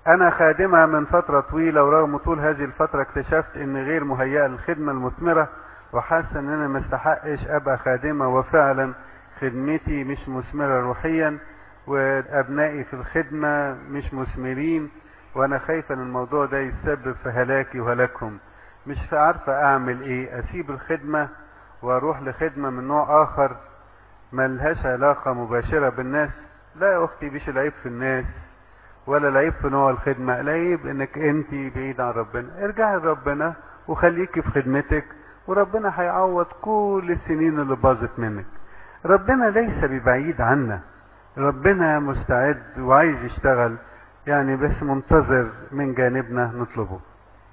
انا خادمة من فترة طويلة ورغم طول هذه الفترة اكتشفت اني غير مهيئة للخدمة المثمرة وحاسة ان انا مستحقش ابقى خادمة وفعلا خدمتي مش مثمرة روحيا وابنائي في الخدمة مش مثمرين وانا خايفة ان الموضوع ده يسبب في هلاكي وهلاكهم مش عارفة اعمل ايه اسيب الخدمة واروح لخدمة من نوع اخر ملهاش علاقة مباشرة بالناس لا يا اختي مش العيب في الناس ولا العيب في نوع الخدمة العيب انك انت بعيد عن ربنا ارجعي لربنا وخليكي في خدمتك وربنا هيعوض كل السنين اللي باظت منك ربنا ليس ببعيد عنا ربنا مستعد وعايز يشتغل يعني بس منتظر من جانبنا نطلبه